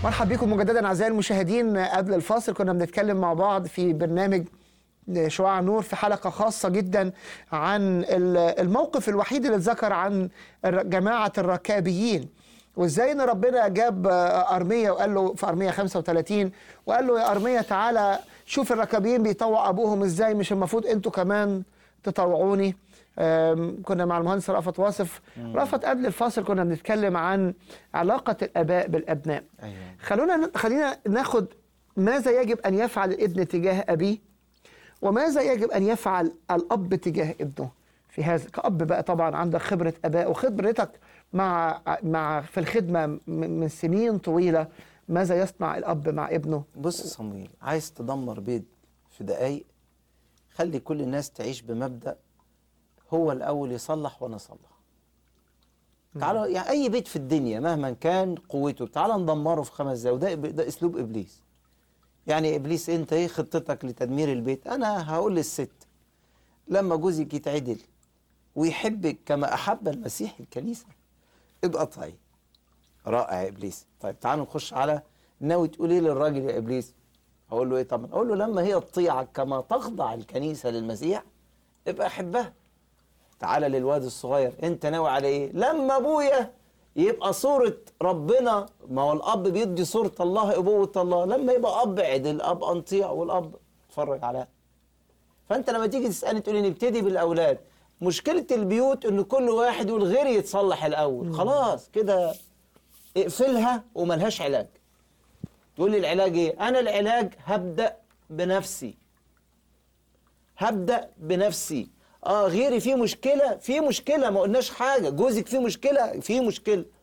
مرحب بكم مجددا اعزائي المشاهدين قبل الفاصل كنا بنتكلم مع بعض في برنامج شعاع نور في حلقه خاصه جدا عن الموقف الوحيد اللي اتذكر عن جماعه الركابيين وازاي ان ربنا جاب ارميه وقال له في ارميه 35 وقال له يا ارميه تعالى شوف الركابيين بيطوع ابوهم ازاي مش المفروض انتوا كمان تطوعوني كنا مع المهندس رأفت واصف رأفت قبل الفاصل كنا بنتكلم عن علاقة الآباء بالأبناء أيوة. خلونا خلينا ناخد ماذا يجب أن يفعل الابن تجاه أبيه وماذا يجب أن يفعل الأب تجاه ابنه في هذا كأب بقى طبعا عندك خبرة آباء وخبرتك مع مع في الخدمة من سنين طويلة ماذا يصنع الأب مع ابنه بص يا صمويل عايز تدمر بيت في دقايق خلي كل الناس تعيش بمبدأ هو الأول يصلح وأنا أصلح تعالوا يعني أي بيت في الدنيا مهما كان قوته تعال ندمره في خمس دقايق وده ده أسلوب إبليس يعني إبليس أنت إيه خطتك لتدمير البيت أنا هقول للست لما جوزك يتعدل ويحبك كما أحب المسيح الكنيسة ابقى طيب رائع يا إبليس طيب تعالوا نخش على ناوي تقول إيه للراجل يا إبليس أقول له إيه طبعا أقول له لما هي تطيعك كما تخضع الكنيسة للمسيح ابقى أحبها تعالى للواد الصغير انت ناوي على ايه لما ابويا يبقى صورة ربنا ما هو الاب بيدي صورة الله ابوة الله لما يبقى اب عدل اب انطيع والاب اتفرج على فانت لما تيجي تسالني تقول لي نبتدي بالاولاد مشكلة البيوت ان كل واحد يقول غيري يتصلح الاول خلاص كده اقفلها وملهاش علاج تقول لي العلاج ايه انا العلاج هبدا بنفسي هبدا بنفسي اه غيري فيه مشكله في مشكله ما قلناش حاجه جوزك فيه مشكله فيه مشكله